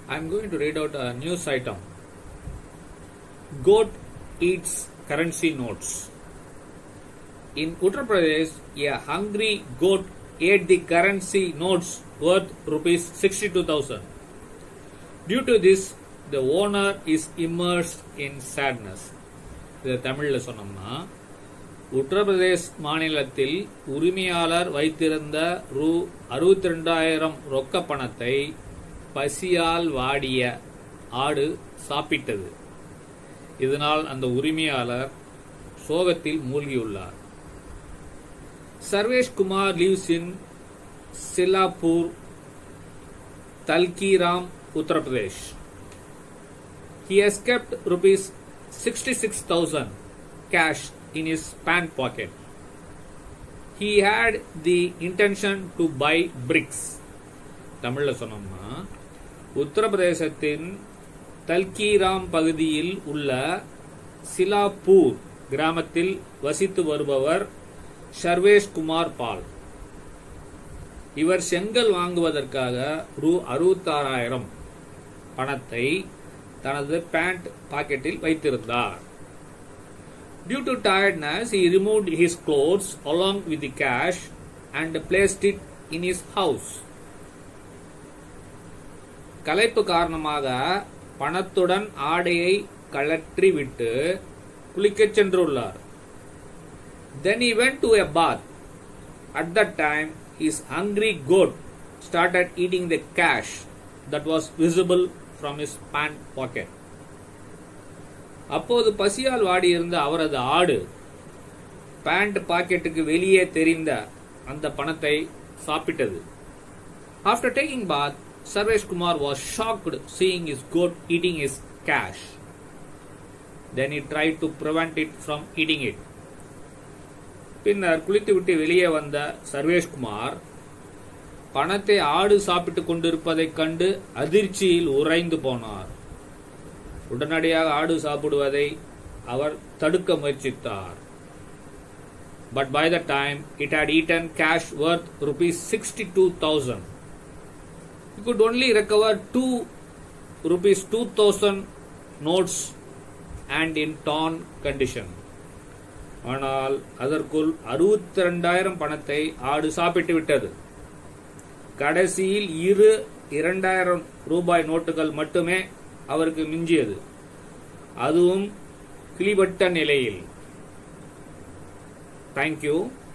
I'm going to read out a news item. Goat eats currency notes. In Uttar Pradesh, a hungry goat ate the currency notes worth rupees 62,000. Due to this, the owner is immersed in sadness. இதை தமிழில் சொன்னோம்னா உத்தரப்பிரதேஷ் மாநிலத்தில் உரிமையாளர் வைத்திருந்த ரூ அறுபத்தி ரெண்டாயிரம் ரொக்க பணத்தை பசியால் வாடிய ஆடு சாப்பிட்டது இதனால் அந்த உரிமையாளர் சோகத்தில் மூழ்கியுள்ளார் Sarvesh Kumar lives in Silapur Talgram Uttar Pradesh He has kept rupees 66,000 cash in his pant pocket. He had the intention to buy bricks. தமிழ்ல சொன்னோம்னா உத்தரப்பிரதேசத்தின் தல்கிராம் பகுதியில் உள்ள சிலாப்பூர் கிராமத்தில் வசித்து வருபவர் சர்வேஷ் குமார் பால் இவர் செங்கல் வாங்குவதற்காக ரூ அறுபத்தாறாயிரம் பணத்தை தனது பேண்ட் பாக்கெட்டில் வைத்திருந்தார் Due to tiredness, he removed his clothes along with the cash and placed it in his house. களைப்பு காரணமாக பணத்துடன் ஆடையை கழற்றிவிட்டு குளிக்கச் சென்றுள்ளார் Then he went to a bath. At that time, his hungry goat started eating the cash that was visible from his pant pocket. அப்போது பசியால் வாடியிருந்த அவரது ஆடு pant பாக்கெட்டுக்கு வெளியே தெரிந்த அந்த பணத்தை சாப்பிட்டது after taking bath Sarvesh Kumar was shocked seeing his goat eating his cash then he try to prevent it from eating it பின்னர் குளித்துவிட்டு வெளியே வந்த சர்வேஷ்குமார் பணத்தை ஆடு சாப்பிட்டுக் கொண்டிருப்பதைக் கண்டு அதிர்ச்சியில் உறைந்து போனார் உடனடியாக ஆடு சாப்பிடுவதை அவர் தடுக்க முயற்சித்தார் but by the time it had eaten cash worth rupees sixty two thousand you could only recover two rupees two thousand notes and in torn condition ஆனால் அதற்குள் அறுபத்தி ரெண்டாயிரம் பணத்தை ஆடு சாப்பிட்டு விட்டது கடைசியில் இரு இரண்டாயிரம் ரூபாய் நோட்டுகள் மட்டுமே அவருக்கு மிஞ்சியது அதுவும் கிளிபட்ட நிலையில் தேங்க்யூ